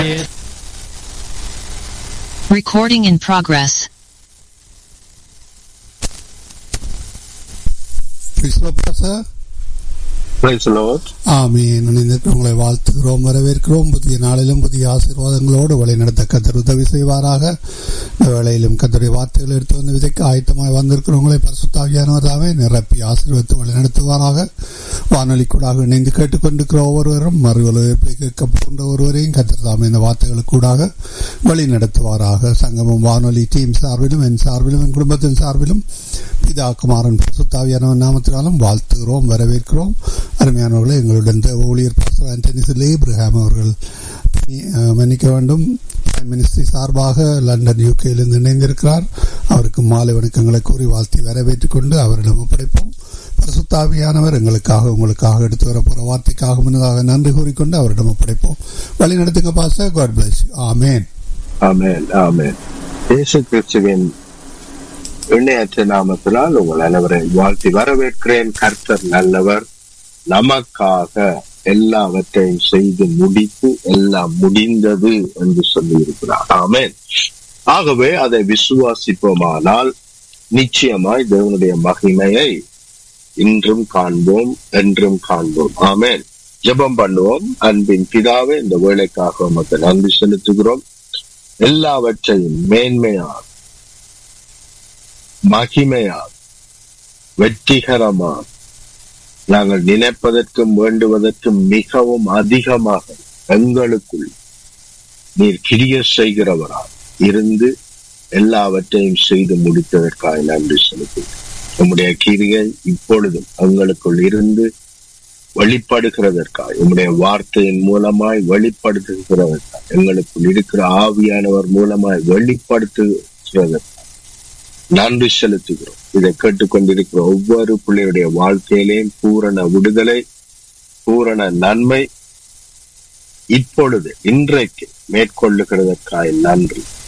Recording in progress. விஸ்வபிரசா Praise the Lord. ஆமீன் இணைந்திருக்க உங்களை வாழ்த்துகிறோம் வரவேற்கிறோம் புதிய நாளிலும் புதிய ஆசீர்வாதங்களோடு வழிநடத்த கத்தர் உதவி செய்வாராக இந்த வேளையிலும் கத்தருடைய வார்த்தைகளை எடுத்து வந்த விதைக்கு ஆயத்தமாய் வந்திருக்கிறவங்களை பரிசுத்தாவியானவர் தாமே நிரப்பி ஆசீர்வதித்து வழிநடத்துவாராக வானொலி கூடாக இணைந்து கேட்டுக்கொண்டிருக்கிற ஒவ்வொருவரும் மறு ஒலிபரப்பை கேட்க போன்ற ஒருவரையும் கத்தர் தாமே இந்த வார்த்தைகளுக்கு கூடாக வழி நடத்துவாராக சங்கமம் வானொலி டீம் சார்பிலும் என் சார்பிலும் என் குடும்பத்தின் சார்பிலும் பிதா குமாரன் பரிசுத்தாவியானவர் நாமத்தினாலும் வாழ்த்துகிறோம் வரவேற்கிறோம் அருமையானவர்களே எங்களுடன் தேவ ஊழியர் பாஸ்டர் ஆண்டனி சில் ஏப்ரஹாம் அவர்கள் மன்னி- அஹ், மன்னிக்க வேண்டும் பிரைம் மினிஸ்ட்ரி சார்பாக லண்டன் யூகேயிலிருந்து இணைந்திருக்கிறார் அவருக்கு மாலை வணக்கங்களை கூறி வாழ்த்தி வரவேற்றுக் கொண்டு அவரிடம் ஒப்படைப்போம் பரிசுத்தாவியானவர் எங்களுக்காக உங்களுக்காக எடுத்து வர போற வார்த்தைக்காக முன்னதாக நன்றி கூறிக்கொண்டு அவரிடம் ஒப்படைப்போம் வழி நடத்துங்க pastor God bless amen Amen. Amen. இயேசு கிறிஸ்துவின் எண்ணெயற்ற நாமத்தினால் உங்கள் அனைவரை வாழ்த்தி வரவேற்கிறேன் கர்த்தர் நல்லவர் நமக்காக எல்லாவற்றையும் செய்து முடித்து எல்லாம் முடிந்தது என்று சொல்லி இருக்கிறார் ஆமென் ஆகவே அதை விசுவாசிப்போமானால் நிச்சயமாய் தேவனுடைய மகிமையை இன்றும் காண்போம் என்றும் காண்போம் ஆமென் ஜெபம் பண்ணுவோம் அன்பின் பிதாவே இந்த வேலைக்காக உமக்கு நன்றி செலுத்துகிறோம் எல்லாவற்றையும் மேன்மையாக மகிமையாக வெற்றிகரமாக நாங்கள் நினைப்பதற்கும் வேண்டுவதற்கும் மிகவும் அதிகமாக எங்களுக்குள் நீர் கிரிய செய்கிறவராக இருந்து எல்லாவற்றையும் செய்து முடித்ததற்காக நன்றி செலுத்துகிறேன் உம்முடைய கிரியை இப்பொழுதும் எங்களுக்குள் இருந்து வெளிப்படுகிறதற்காக உம்முடைய வார்த்தையின் மூலமாய் வெளிப்படுத்துகிறதற்காக எங்களுக்குள் இருக்கிற ஆவியானவர் மூலமாய் வெளிப்படுத்துகிறதற்காக நன்றி செலுத்துகிறோம் இதை கேட்டுக்கொண்டிருக்கிற ஒவ்வொரு பிள்ளையுடைய வாழ்க்கையிலேயும் பூரண விடுதலை பூரண நன்மை இப்பொழுது இன்றைக்கு மேற்கொள்ளுகிறதற்காக நன்றி